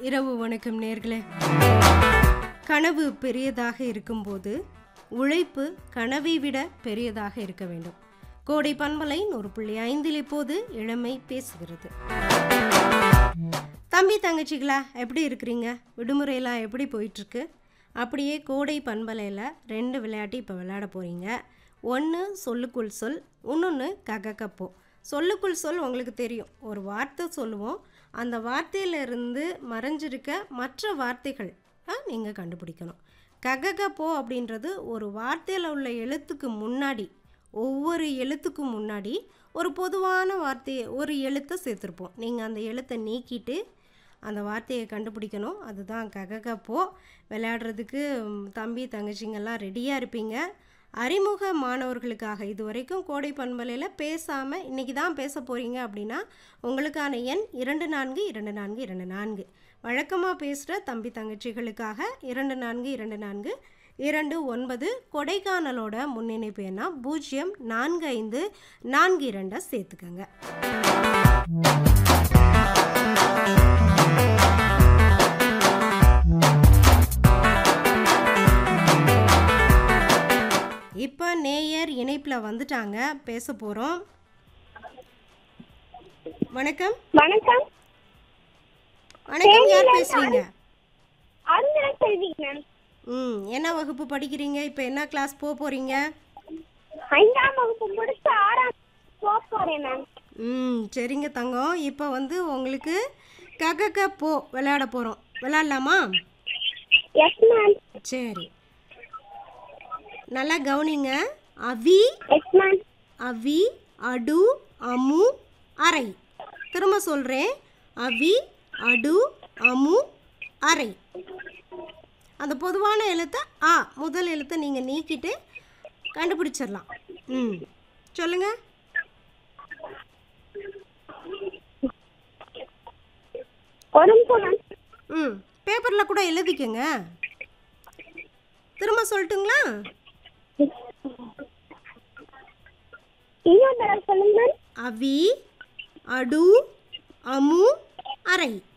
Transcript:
இரவு வணக்கம் நேர்களே கனவு பெரியதாக இருக்கும்போது உழைப்பு கனவை விட பெரியதாக இருக்க வேண்டும் கோடை பண்பலை ஒரு புள்ளி ஐந்தில் இப்போது இளமை பேசுகிறது தம்பி தங்கச்சிகளா எப்படி இருக்கிறீங்க விடுமுறையெல்லாம் எப்படி போயிட்டுருக்கு அப்படியே கோடை பண்பலையில் ரெண்டு விளையாட்டு இப்போ விளையாட போகிறீங்க ஒன்று சொல்லுக்குள் சொல் இன்னொன்று ககக்கப்போ சொல்லுக்குள் சொல் உங்களுக்கு தெரியும் ஒரு வார்த்தை சொல்லுவோம் அந்த வார்த்தையிலிருந்து மறைஞ்சிருக்க மற்ற வார்த்தைகள் நீங்கள் கண்டுபிடிக்கணும் கககப்போ அப்படின்றது ஒரு வார்த்தையில் உள்ள எழுத்துக்கு முன்னாடி ஒவ்வொரு எழுத்துக்கும் முன்னாடி ஒரு பொதுவான வார்த்தையை ஒரு எழுத்தை சேர்த்துருப்போம் நீங்கள் அந்த எழுத்தை நீக்கிட்டு அந்த வார்த்தையை கண்டுபிடிக்கணும் அதுதான் கககப்போ விளையாடுறதுக்கு ம், தம்பி தங்கச்சிங்கெல்லாம் ரெடியாக இருப்பீங்க அறிமுக மாணவர்களுக்காக இது வரைக்கும் கோடை பண்பலையில் பேசாமல் இன்றைக்கி தான் பேச போகிறீங்க அப்படின்னா உங்களுக்கான எண் இரண்டு நான்கு இரண்டு நான்கு இரண்டு நான்கு வழக்கமாக பேசுகிற தம்பி தங்கச்சிகளுக்காக இரண்டு நான்கு இரண்டு நான்கு இரண்டு ஒன்பது கொடைக்கானலோட முன்னிணைப்பு எண்ணா பூஜ்ஜியம் நான்கு ஐந்து நான்கு இரண்டை சேர்த்துக்கங்க இப்போ நேயர் இணைப்பில் வந்துட்டாங்க பேச போகிறோம் வணக்கம் வணக்கம் வணக்கம் யார் பேசுறீங்க அருந்தர செல்வி மேம் ம் என்ன வகுப்பு படிக்கிறீங்க இப்போ என்ன கிளாஸ் போக போகிறீங்க ஐந்தாம் வகுப்பு முடிச்சு ஆறாம் போக போறேன் மேம் ம் சரிங்க தங்கம் இப்போ வந்து உங்களுக்கு ககக போ விளையாட போகிறோம் விளையாடலாமா எஸ் மேம் சரி நல்லா கவனிங்க அவி எஸ் மேம் அவி அடு அமு அரை திரும்ப சொல்கிறேன் அவி அடு அமு அரை அந்த பொதுவான எழுத்தை ஆ முதல் எழுத்தை நீங்கள் நீக்கிட்டு கண்டுபிடிச்சிடலாம் ம் சொல்லுங்க ஒரும்புலம் ம் பேப்பரில் கூட எழுதிக்கங்க திரும்ப சொல்லட்டுங்களா இன்னொரு தடவை சொல்லுங்க மேம் அவி அடு அமு அரை